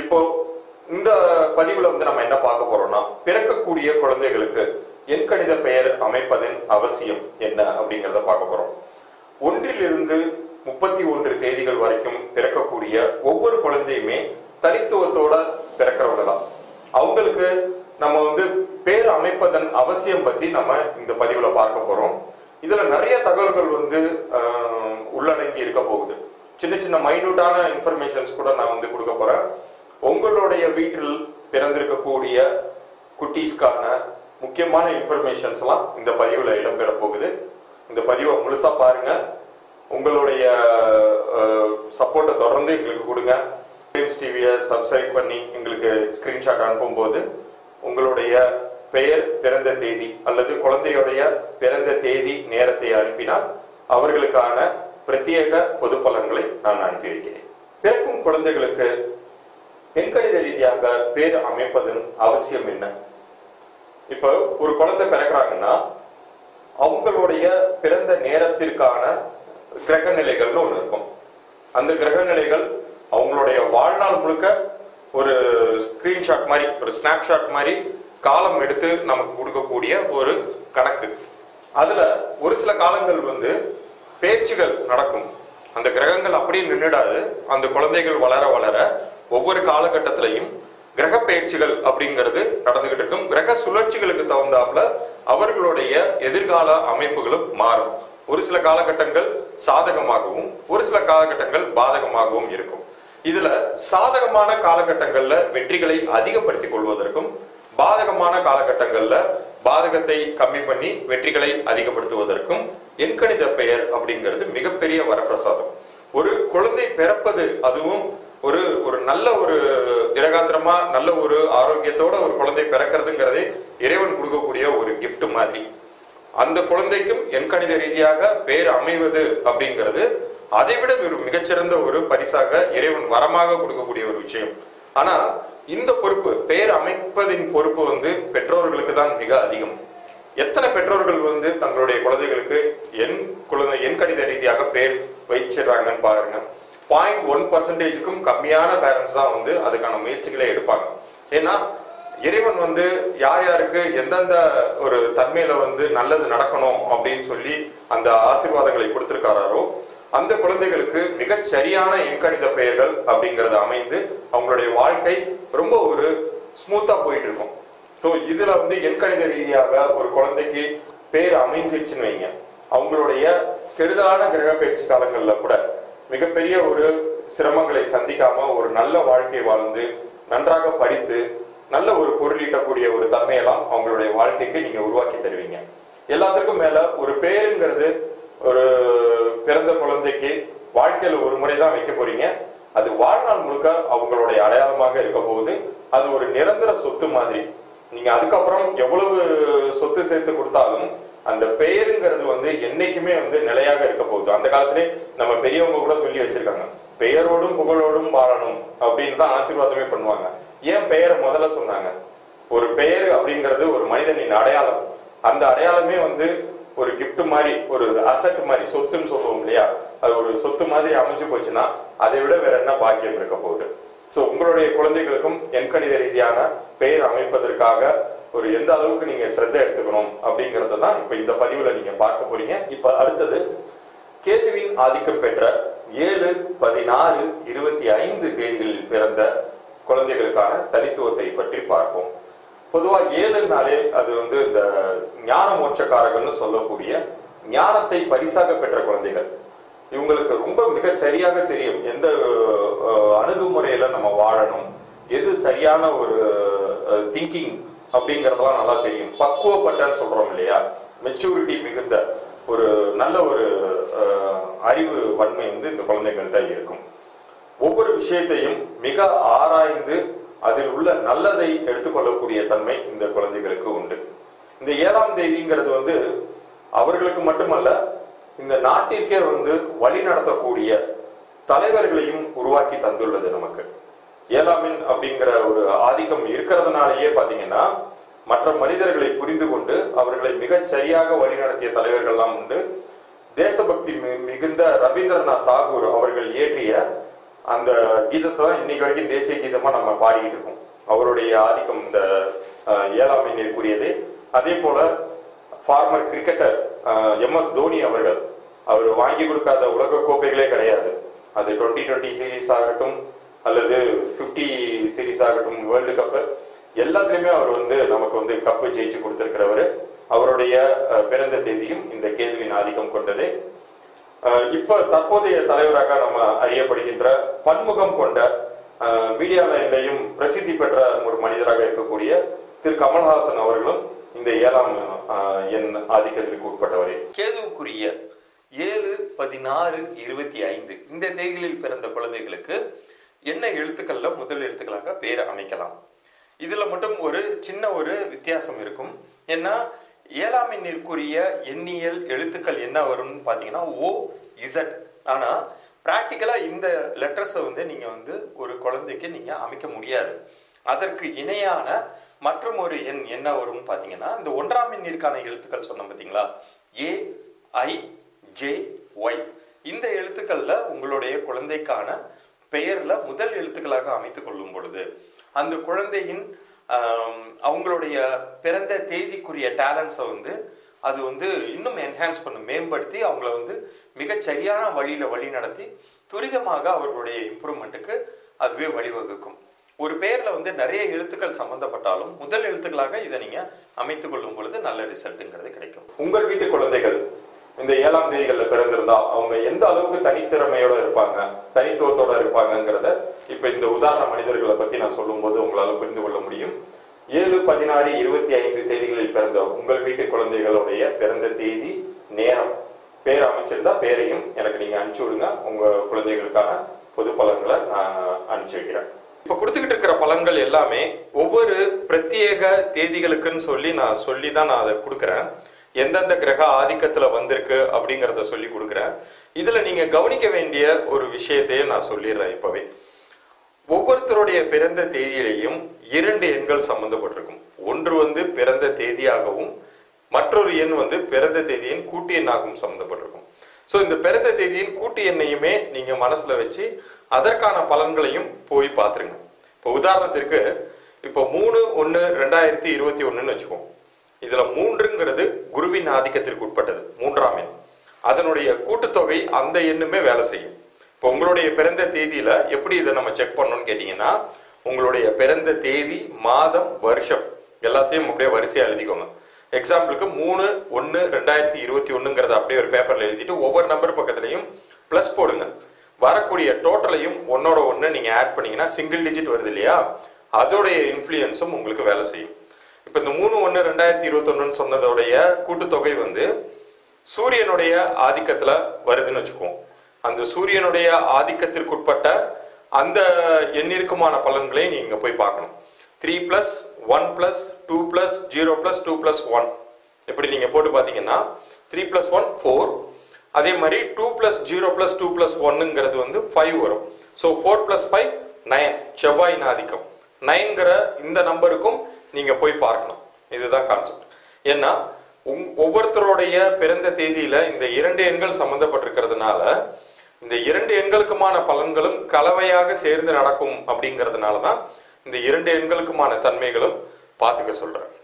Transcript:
இப்போ இந்த பதிவுல வந்து நம்ம என்ன பார்க்க போறோம்னா பிறக்கக்கூடிய குழந்தைகளுக்கு எண்கணித பெயர் அமைப்பதன் அவசியம் என்ன அப்படிங்கறத பார்க்க போறோம் ஒன்றிலிருந்து முப்பத்தி ஒன்று தேதிகள் வரைக்கும் பிறக்கக்கூடிய ஒவ்வொரு குழந்தையுமே தனித்துவத்தோட பிறக்கிறவங்க தான் அவங்களுக்கு நம்ம வந்து பேர் அமைப்பதன் அவசியம் பத்தி நம்ம இந்த பதிவுல பார்க்க போறோம் இதுல நிறைய தகவல்கள் வந்து ஆஹ், உள்ளடங்கி இருக்க போகுது சின்ன சின்ன மைனூட்டான இன்ஃபர்மேஷன்ஸ் கூட நான் வந்து கொடுக்க போறேன் உங்களுடைய வீட்டில் பிறந்திருக்கக்கூடிய குட்டீஸ்க்கான முக்கியமான இன்ஃபர்மேஷன்ஸ் எல்லாம் இந்த பதிவுல இடம்பெற போகுது இந்த பதிவை முழுசா பாருங்க உங்களுடைய சப்போர்ட்டை தொடர்ந்து எங்களுக்கு கொடுங்க ட்ரீம்ஸ் டிவியை சப்ஸ்கிரைப் பண்ணி எங்களுக்கு ஸ்கிரீன்ஷாட் அனுப்பும்போது உங்களுடைய பெயர் பிறந்த தேதி அல்லது குழந்தையுடைய பிறந்த தேதி நேரத்தை அனுப்பினால் அவர்களுக்கான பிரத்யேக பொது பலன்களை நான் அனுப்பி வைக்கிறேன் பிறக்கும் குழந்தைகளுக்கு எண்கணித ரீதியாக பேர் அமைப்பதன் அவசியம் என்ன இப்போ ஒரு குழந்தை பிறக்கிறாங்கன்னா அவங்களுடைய பிறந்த நேரத்திற்கான கிரக நிலைகள்னு ஒண்ணு இருக்கும் அந்த கிரக நிலைகள் அவங்களுடைய வாழ்நாள் முழுக்க ஒரு ஸ்கிரீன்ஷாட் மாதிரி ஒரு ஸ்னாப்ஷாட் மாதிரி காலம் எடுத்து நமக்கு கொடுக்கக்கூடிய ஒரு கணக்கு அதுல ஒரு சில காலங்கள் வந்து பேச்சுகள் நடக்கும் அந்த கிரகங்கள் அப்படியே நின்றுடாது அந்த குழந்தைகள் வளர வளர ஒவ்வொரு காலகட்டத்திலையும் கிரக பயிற்சிகள் அப்படிங்கிறது நடந்துகிட்டு இருக்கும் கிரக சுழற்சிகளுக்கு தகுந்தாப்புல அவர்களுடைய எதிர்கால அமைப்புகளும் மாறும் ஒரு சில காலகட்டங்கள் சாதகமாகவும் ஒரு சில காலகட்டங்கள் பாதகமாகவும் இருக்கும் இதுல சாதகமான காலகட்டங்கள்ல வெற்றிகளை அதிகப்படுத்திக் கொள்வதற்கும் பாதகமான காலகட்டங்கள்ல பாதகத்தை கம்மி பண்ணி வெற்றிகளை அதிகப்படுத்துவதற்கும் எண்கணித பெயர் அப்படிங்கிறது மிகப்பெரிய வரப்பிரசாதம் ஒரு குழந்தை பிறப்பது அதுவும் ஒரு ஒரு நல்ல ஒரு திடகாத்திரமா நல்ல ஒரு ஆரோக்கியத்தோட ஒரு குழந்தை பிறக்கிறதுங்கிறதே இறைவன் கொடுக்கக்கூடிய ஒரு gift மாதிரி அந்த குழந்தைக்கும் எண்கணித ரீதியாக பேர் அமைவது அப்படிங்கிறது அதை விட ஒரு மிகச்சிறந்த ஒரு பரிசாக இறைவன் வரமாக கொடுக்கக்கூடிய ஒரு விஷயம் ஆனா இந்த பொறுப்பு பெயர் அமைப்பதின் பொறுப்பு வந்து பெற்றோர்களுக்கு தான் மிக அதிகம் எத்தனை பெற்றோர்கள் வந்து தங்களுடைய குழந்தைகளுக்கு எண் குழந்தை எண் கணித ரீதியாக பேர் வச்சிடுறாங்கன்னு பாருங்க பாயிண்ட் ஒன் பர்சன்டேஜுக்கும் கம்மியான பேரண்ட்ஸ் தான் வந்து அதுக்கான முயற்சிகளை எடுப்பாங்க ஏன்னா இறைவன் வந்து யார் யாருக்கு எந்தெந்த ஒரு தன்மையில வந்து நல்லது நடக்கணும் அப்படின்னு சொல்லி அந்த ஆசீர்வாதங்களை கொடுத்திருக்காரோ அந்த குழந்தைகளுக்கு மிகச் சரியான எண்கணித பெயர்கள் அப்படிங்கறது அமைந்து அவங்களுடைய வாழ்க்கை ரொம்ப ஒரு ஸ்மூத்தா போயிட்டு இருக்கும் ஸோ இதுல வந்து எண்கணித ரீதியாக ஒரு குழந்தைக்கு பேர் அமைஞ்சிருச்சுன்னு வைங்க அவங்களுடைய கெடுதலான கிரக பயிற்சி காலங்கள்ல கூட மிகப்பெரிய ஒரு சிரமங்களை சந்திக்காம ஒரு நல்ல வாழ்க்கை வாழ்ந்து நன்றாக படித்து நல்ல ஒரு பொருளீட்டக்கூடிய ஒரு தன்மையெல்லாம் அவங்களுடைய வாழ்க்கைக்கு நீங்க உருவாக்கி தருவீங்க எல்லாத்துக்கும் மேல ஒரு பேருங்கிறது ஒரு பிறந்த குழந்தைக்கு வாழ்க்கையில ஒரு முறை தான் வைக்க போறீங்க அது வாழ்நாள் முழுக்க அவங்களுடைய அடையாளமாக இருக்க போகுது அது ஒரு நிரந்தர சொத்து மாதிரி நீங்க அதுக்கப்புறம் எவ்வளவு சொத்து சேர்த்து கொடுத்தாலும் அந்த பெயருங்கிறது வந்து என்னைக்குமே வந்து நிலையாக இருக்க போகுது அந்த காலத்திலே நம்ம பெரியவங்க கூட சொல்லி வச்சிருக்காங்க பெயரோடும் புகழோடும் வாழணும் அப்படின்னு தான் ஆசீர்வாதமே பண்ணுவாங்க ஏன் பெயரை முதல்ல சொன்னாங்க ஒரு பெயர் அப்படிங்கிறது ஒரு மனிதனின் அடையாளம் அந்த அடையாளமே வந்து ஒரு gift மாதிரி ஒரு அசட் மாதிரி சொத்துன்னு சொல்லுவோம் இல்லையா அது ஒரு சொத்து மாதிரி அமைஞ்சு போச்சுன்னா அதை விட வேற என்ன பாக்கியம் இருக்க போகுது சோ உங்களுடைய குழந்தைகளுக்கும் எண்கணித ரீதியான பெயர் அமைப்பதற்காக ஒரு எந்த அளவுக்கு நீங்க சிரத்தை எடுத்துக்கணும் அப்படிங்கறத தான் இப்ப இந்த பதிவுல நீங்க பார்க்க போறீங்க இப்ப அடுத்தது கேதுவின் ஆதிக்கம் பெற்ற ஏழு பதினாறு இருபத்தி ஐந்து தேதிகளில் பிறந்த குழந்தைகளுக்கான தனித்துவத்தை பற்றி பார்ப்போம் பொதுவா ஏழுனாலே அது வந்து இந்த ஞான மோட்சக்காரகன்னு சொல்லக்கூடிய ஞானத்தை பரிசாக பெற்ற குழந்தைகள் இவங்களுக்கு ரொம்ப மிக சரியாக தெரியும் எந்த அஹ், அணுகுமுறையில நம்ம வாழணும் எது சரியான ஒரு திங்கிங் அப்படிங்கறதெல்லாம் நல்லா தெரியும் பக்குவப்பட்டன்னு சொல்றோம் இல்லையா மெச்சூரிட்டி மிகுந்த ஒரு நல்ல ஒரு அஹ், அறிவு வன்மை வந்து இந்த குழந்தைகள்கிட்ட இருக்கும் ஒவ்வொரு விஷயத்தையும் மிக ஆராய்ந்து அதில் உள்ள நல்லதை எடுத்துக்கொள்ளக்கூடிய தன்மை இந்த குழந்தைகளுக்கு உண்டு இந்த ஏழாம் தேதிங்கிறது வந்து அவர்களுக்கு மட்டுமல்ல இந்த நாட்டிற்கே வந்து வழி நடத்தக்கூடிய தலைவர்களையும் உருவாக்கி தந்துள்ளது நமக்கு ஏழாமின் அப்படிங்கிற ஒரு ஆதிக்கம் இருக்கிறதுனாலேயே பாத்தீங்கன்னா மற்ற மனிதர்களை புரிந்து கொண்டு அவர்களை மிகச் சரியாக வழிநடத்திய தலைவர்கள்லாம் உண்டு தேசபக்தி மி- மிகுந்த ரவீந்திரநாத் தாகூர் அவர்கள் இயற்றிய அந்த கீதத்தை தான் இன்னைக்கு வரைக்கும் தேசிய கீதமா நம்ம பாடிக்கிட்டு இருக்கோம் அவருடைய ஆதிக்கம் இந்த அஹ், ஏழாம் எண்ணிற்குரியது அதே போல former cricketer M S Dhoni அவர்கள் அவர் வாங்கி கொடுக்காத உலக கோப்பைகளே கிடையாது அது டுவெண்ட்டி டுவெண்ட்டி சீரீஸ் ஆகட்டும் அல்லது 50 சீரீஸ் ஆகட்டும் வேர்ல்டு கப் எல்லாத்துலயுமே அவர் வந்து நமக்கு வந்து கப்பு ஜெயிச்சு கொடுத்திருக்கிறவர் அவருடைய அஹ், பிறந்த தேதியும் இந்த கேதுவின் ஆதிக்கம் கொண்டது அஹ், இப்ப தற்போதைய தலைவராக நம்ம அறியப்படுகின்ற பன்முகம் கொண்ட அஹ், மீடியா லைன்லையும் பிரசித்தி பெற்ற ஒரு மனிதராக இருக்கக்கூடிய திரு கமல்ஹாசன் அவர்களும் இந்த ஏழாம் அஹ், எண் ஆதிக்கத்திற்கு உட்பட்டவரே கேதுவுக்குரிய ஏழு பதினாறு இருபத்தி ஐந்து இந்த தேதிகளில் பிறந்த குழந்தைகளுக்கு என்ன எழுத்துக்கள்ல முதல் எழுத்துக்களாக பேர் அமைக்கலாம் இதுல மட்டும் ஒரு சின்ன ஒரு வித்தியாசம் இருக்கும் ஏன்னா ஏழாம் எண்ணிற்குரிய எண்ணியல் எழுத்துக்கள் என்ன வரும்னு பாத்தீங்கன்னா ஓ இசட் ஆனா பிராக்டிக்கலா இந்த லெட்டர்ஸை வந்து நீங்க வந்து ஒரு குழந்தைக்கு நீங்க அமைக்க முடியாது அதற்கு இணையான மற்றும் ஒரு எண் என்ன வரும்னு பாத்தீங்கன்னா இந்த ஒன்றாம் எண்ணிற்கான எழுத்துக்கள் சொன்னோம் பாத்தீங்களா ஏ ஐ ஜே ஒய் இந்த எழுத்துக்கள்ல உங்களுடைய குழந்தைக்கான பெயர்ல முதல் எழுத்துக்களாக அமைத்துக் கொள்ளும் பொழுது அந்த குழந்தையின் ஆம், அவங்களுடைய பிறந்த தேதிக்குரிய டேலண்ட்ஸை வந்து அது வந்து இன்னும் என்ஹான்ஸ் பண்ணும் மேம்படுத்தி அவங்கள வந்து மிகச் சரியான வழியில வழி நடத்தி துரிதமாக அவர்களுடைய இம்ப்ரூவ்மெண்ட்டுக்கு அதுவே வழிவகுக்கும் ஒரு பெயர்ல வந்து நிறைய எழுத்துக்கள் சம்பந்தப்பட்டாலும் முதல் எழுத்துக்களாக இதை நீங்க அமைத்துக் கொள்ளும் பொழுது நல்ல ரிசல்ட்டுங்கிறது கிடைக்கும் உங்கள் வீட்டு குழந்தைகள் இந்த ஏழாம் தேதிகள்ல பிறந்திருந்தா அவங்க எந்த அளவுக்கு தனித்திறமையோட இருப்பாங்க தனித்துவத்தோட இருப்பாங்கங்கிறத இப்ப இந்த உதாரண மனிதர்களை பத்தி நான் சொல்லும்போது உங்களால புரிந்து கொள்ள முடியும் ஏழு பதினாறு இருபத்தி ஐந்து தேதிகளில் பிறந்த உங்கள் வீட்டு குழந்தைகளுடைய பிறந்த தேதி நேரம் பேர் அமைச்சிருந்தா பேரையும் எனக்கு நீங்க அனுப்பிச்சு விடுங்க உங்க குழந்தைகளுக்கான பொது பலன்களை நான் அனுப்பிச்சு வைக்கிறேன் இப்ப கொடுத்துக்கிட்டு இருக்கிற பலன்கள் எல்லாமே ஒவ்வொரு பிரத்யேக தேதிகளுக்குன்னு சொல்லி நான் சொல்லி தான் நான் அதை கொடுக்குறேன் எந்தெந்த கிரக ஆதிக்கத்துல வந்திருக்கு அப்படிங்கறத சொல்லி கொடுக்குறேன் இதுல நீங்க கவனிக்க வேண்டிய ஒரு விஷயத்தையும் நான் சொல்லிடுறேன் இப்பவே ஒவ்வொருத்தருடைய பிறந்த தேதியிலையும் இரண்டு எண்கள் சம்பந்தப்பட்டிருக்கும் ஒன்று வந்து பிறந்த தேதியாகவும் மற்றொரு எண் வந்து பிறந்த தேதியின் கூட்டு எண்ணாகவும் சம்பந்தப்பட்டிருக்கும் ஸோ இந்த பிறந்த தேதியின் கூட்டு எண்ணையுமே நீங்க மனசுல வச்சு அதற்கான பலன்களையும் போய் பார்த்துருங்க இப்போ உதாரணத்திற்கு இப்போ மூணு ஒன்று ரெண்டாயிரத்தி இருபத்தி ஒன்றுன்னு வச்சுக்கோம் இதுல மூன்றுங்கிறது குருவின் ஆதிக்கத்திற்கு உட்பட்டது மூன்றாம் எண் அதனுடைய கூட்டுத்தொகை அந்த எண்ணுமே வேலை செய்யும் இப்போ உங்களுடைய பிறந்த தேதியில எப்படி இதை நம்ம செக் பண்ணணும்னு கேட்டீங்கன்னா உங்களுடைய பிறந்த தேதி மாதம் வருஷம் எல்லாத்தையும் அப்படியே வரிசையா எழுதிக்கோங்க எக்ஸாம்பிளுக்கு மூணு ஒன்று ரெண்டாயிரத்தி இருபத்தி ஒண்ணுங்கிறத அப்படியே ஒரு பேப்பர்ல எழுதிட்டு ஒவ்வொரு நம்பர் பக்கத்துலையும் ப்ளஸ் போடுங்க வரக்கூடிய டோட்டலையும் ஒன்னோட ஒன்று நீங்க ஆட் பண்ணீங்கன்னா சிங்கிள் டிஜிட் வருது இல்லையா அதோடைய இன்ஃப்ளூயன்ஸும் உங்களுக்கு வேலை செய்யும் இப்போ இந்த மூணு ஒன்று ரெண்டாயிரத்தி இருபத்தொன்னுன்னு சொன்னதோடைய கூட்டுத்தொகை வந்து சூரியனுடைய ஆதிக்கத்துல வருதுன்னு வச்சுக்குவோம் அந்த சூரியனுடைய ஆதிக்கத்திற்குட்பட்ட அந்த எண்ணிற்குமான பலன்களை நீங்க போய் பார்க்கணும் three plus one plus two plus zero plus two plus one இப்படி நீங்க போட்டு பார்த்தீங்கன்னா த்ரீ பிளஸ் ஒன் ஃபோர் அதே மாதிரி two plus zero plus two plus ஒன்னுங்கிறது வந்து ஃபைவ் வரும் so four plus five nine செவ்வாயின் ஆதிக்கம் நைன்கிற இந்த நம்பருக்கும் நீங்க போய் பார்க்கணும் இதுதான் கான்செப்ட் ஏன்னா உங் ஒவ்வொருத்தருடைய பிறந்த தேதியில இந்த இரண்டு எண்கள் சம்பந்தப்பட்டிருக்கிறதுனால இந்த இரண்டு எண்களுக்குமான பலன்களும் கலவையாக சேர்ந்து நடக்கும் அப்படிங்கிறதுனால தான் இந்த இரண்டு எண்களுக்குமான தன்மைகளும் பார்த்துக்க சொல்றேன்